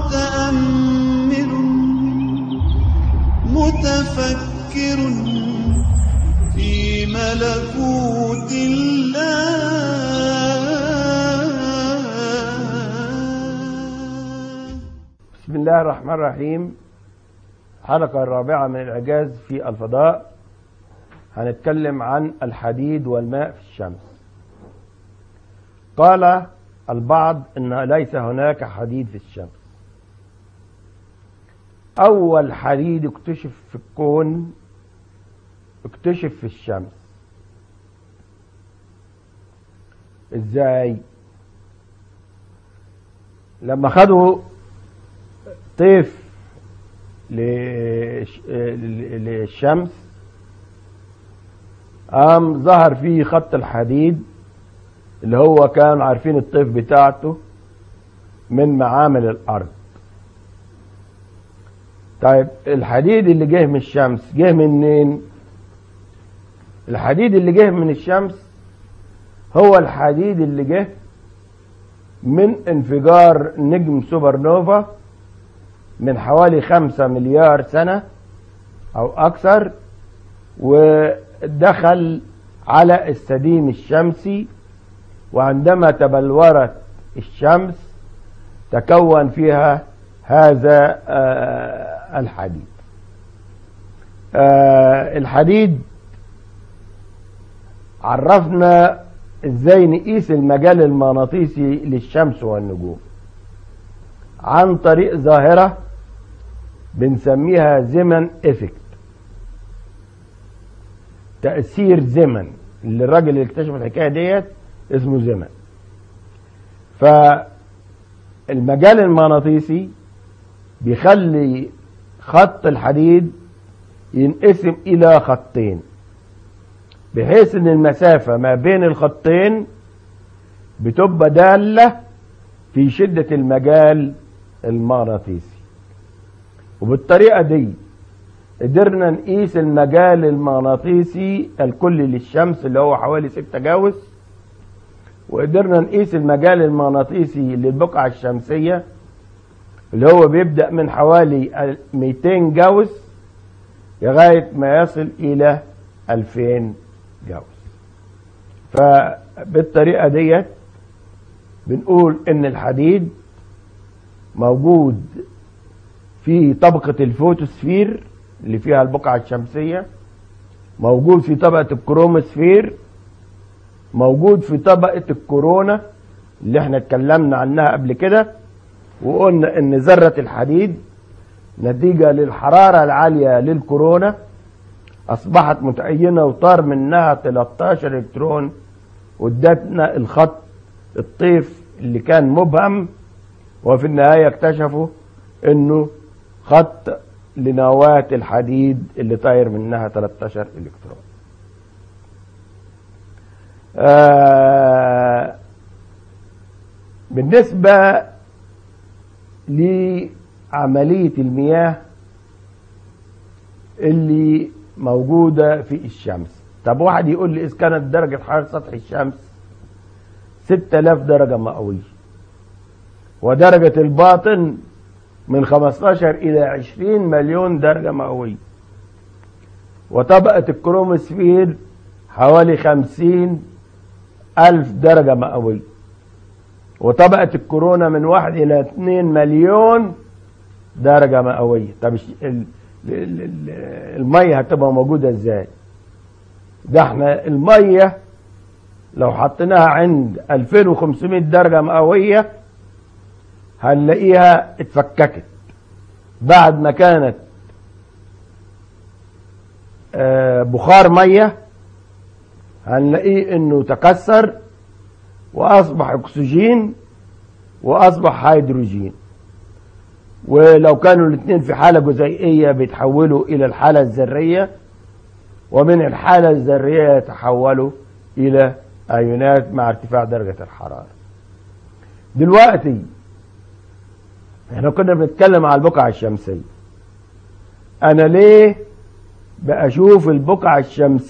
متأمل متفكر في ملكوت الله بسم الله الرحمن الرحيم الحلقة الرابعة من الإعجاز في الفضاء هنتكلم عن الحديد والماء في الشمس قال البعض أن ليس هناك حديد في الشمس أول حديد اكتشف في الكون اكتشف في الشمس ازاي لما خدوا طيف لش- للشمس قام ظهر فيه خط الحديد اللي هو كان عارفين الطيف بتاعته من معامل الارض طيب الحديد اللي جه من الشمس جه منين الحديد اللي جه من الشمس هو الحديد اللي جه من انفجار نجم سوبر نوفا من حوالي خمسة مليار سنة أو أكثر ودخل على السديم الشمسي وعندما تبلورت الشمس تكون فيها هذا آه، الحديد آه، الحديد عرفنا ازاي نقيس المجال المغناطيسي للشمس والنجوم عن طريق ظاهرة بنسميها زمن افكت تأثير زمن اللي الراجل اللي اكتشف الحكاية ديت اسمه زمن فالمجال المغناطيسي بيخلي خط الحديد ينقسم إلى خطين بحيث ان المسافة ما بين الخطين بتبقى دالة في شدة المجال المغناطيسي وبالطريقة دي قدرنا نقيس المجال المغناطيسي الكلي للشمس اللي هو حوالي 6 جاوس وقدرنا نقيس المجال المغناطيسي للبقعة الشمسية اللي هو بيبدأ من حوالي 200 جاوس لغاية ما يصل إلى 2000 جاوس فبالطريقة ديت بنقول ان الحديد موجود في طبقة الفوتوسفير اللي فيها البقعة الشمسية موجود في طبقة الكروموسفير موجود في طبقة الكورونا اللي احنا اتكلمنا عنها قبل كده وقلنا ان ذرة الحديد نتيجة للحرارة العالية للكورونا اصبحت متعينة وطار منها 13 الكترون وادتنا الخط الطيف اللي كان مبهم وفي النهاية اكتشفوا انه خط لنواة الحديد اللي طاير منها 13 الكترون آه بالنسبة لعملية المياه اللي موجودة في الشمس طب واحد يقول لي إذا كانت درجة حرارة سطح الشمس 6000 درجة مئوية ودرجة الباطن من 15 إلى 20 مليون درجة مئوية وطبقة الكروموسفير حوالي 50 ألف درجة مئوية وطبقة الكورونا من 1 إلى 2 مليون درجة مئوية طب الش- ال- ال- ال- المية هتبقى موجودة ازاي ده احنا المية لو حطيناها عند 2500 درجة مئوية هنلاقيها اتفككت بعد ما كانت آه، بخار مية هنلاقيه انه تكسر واصبح اكسجين واصبح هيدروجين ولو كانوا الاثنين في حالة جزيئية بيتحولوا إلى الحالة الذرية ومن الحالة الذرية يتحولوا إلى أيونات مع ارتفاع درجة الحرارة دلوقتي احنا كنا بنتكلم على البقعة الشمسية أنا ليه بأشوف البقعة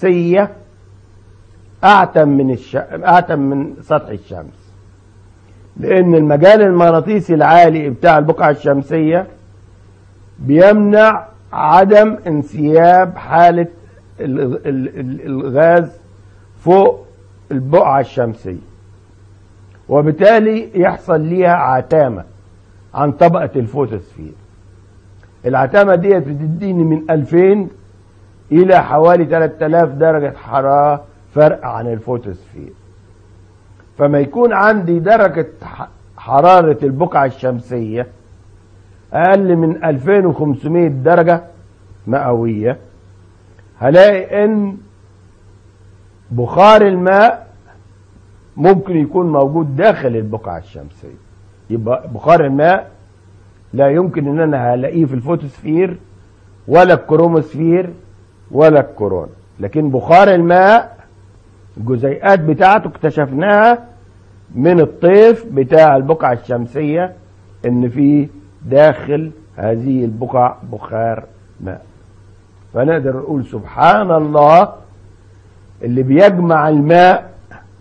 الشمسية أعتم من الش... أعتم من سطح الشمس لأن المجال المغناطيسي العالي بتاع البقعة الشمسية بيمنع عدم انسياب حالة ال- ال- ال- الغاز فوق البقعة الشمسية وبالتالي يحصل ليها عتامة عن طبقة الفوتوسفير العتامة ديت بتديني من 2000 إلى حوالي 3000 درجة حرارة فرق عن الفوتوسفير فما يكون عندي درجة ح- حرارة البقعة الشمسية أقل من 2500 درجة مئوية هلاقي إن بخار الماء ممكن يكون موجود داخل البقعة الشمسية يبقى بخار الماء لا يمكن ان انا هلاقيه في الفوتوسفير ولا الكروموسفير ولا الكورونا لكن بخار الماء الجزيئات بتاعته اكتشفناها من الطيف بتاع البقعة الشمسية ان في داخل هذه البقع بخار ماء فنقدر نقول سبحان الله اللي بيجمع الماء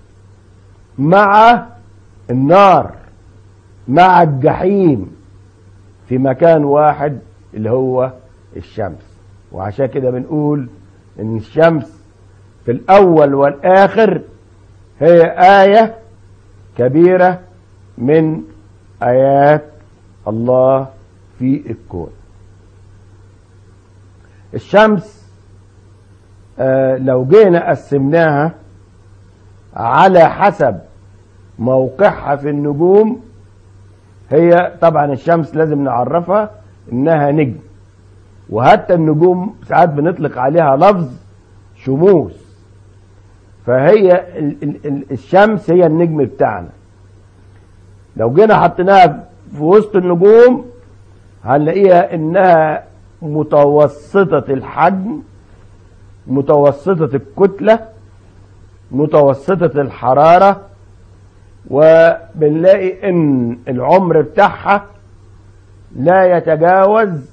مع النار مع الجحيم في مكان واحد اللي هو الشمس وعشان كده بنقول ان الشمس في الاول والاخر هي آية كبيرة من آيات الله في الكون الشمس آه لو جينا قسمناها على حسب موقعها في النجوم هي طبعا الشمس لازم نعرفها انها نجم وحتى النجوم ساعات بنطلق عليها لفظ شموس فهي ال ال ال الشمس هي النجم بتاعنا لو جينا حطيناها في وسط النجوم هنلاقيها انها متوسطة الحجم متوسطة الكتلة متوسطة الحرارة وبنلاقي ان العمر بتاعها لا يتجاوز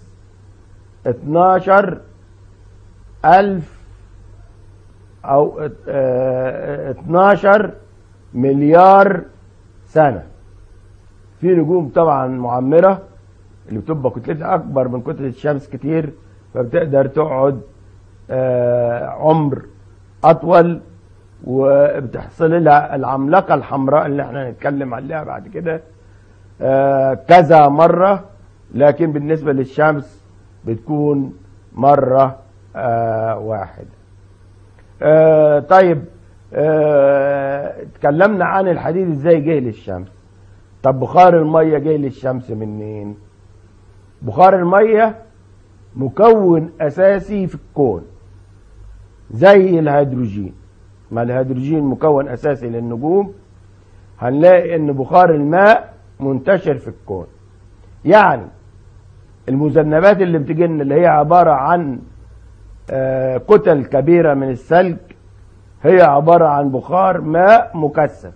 12 ألف أو اه 12 مليار سنة في نجوم طبعا معمرة اللي بتبقى كتلتها أكبر من كتلة الشمس كتير فبتقدر تقعد اه عمر أطول وبتحصل لها العملاقة الحمراء اللي احنا هنتكلم عليها بعد كده اه كذا مرة لكن بالنسبة للشمس بتكون مرة اه واحدة اه طيب اتكلمنا عن الحديد ازاي جه للشمس طب بخار المية جه للشمس منين بخار المية مكون اساسي في الكون زي الهيدروجين ما الهيدروجين مكون اساسي للنجوم هنلاقي ان بخار الماء منتشر في الكون يعني المذنبات اللي بتجينا اللي هي عبارة عن آه كتل كبيرة من الثلج هي عبارة عن بخار ماء مكثف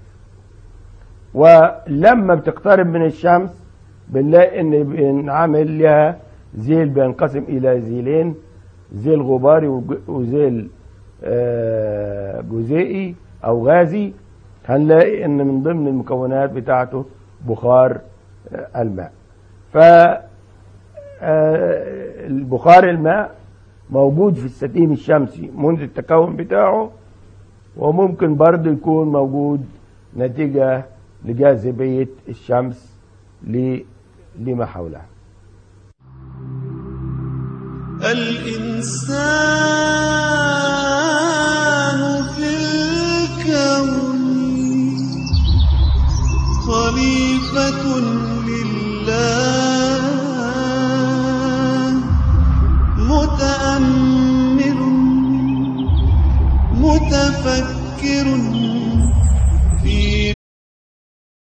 ولما بتقترب من الشمس بنلاقي ان بينعمل لها زيل بينقسم الى زيلين زيل غباري وزيل آه جزيئي او غازي هنلاقي ان من ضمن المكونات بتاعته بخار آه الماء ف البخار الماء موجود في الستيم الشمسي منذ التكون بتاعه وممكن برضه يكون موجود نتيجة لجاذبية الشمس لما حولها الإنسان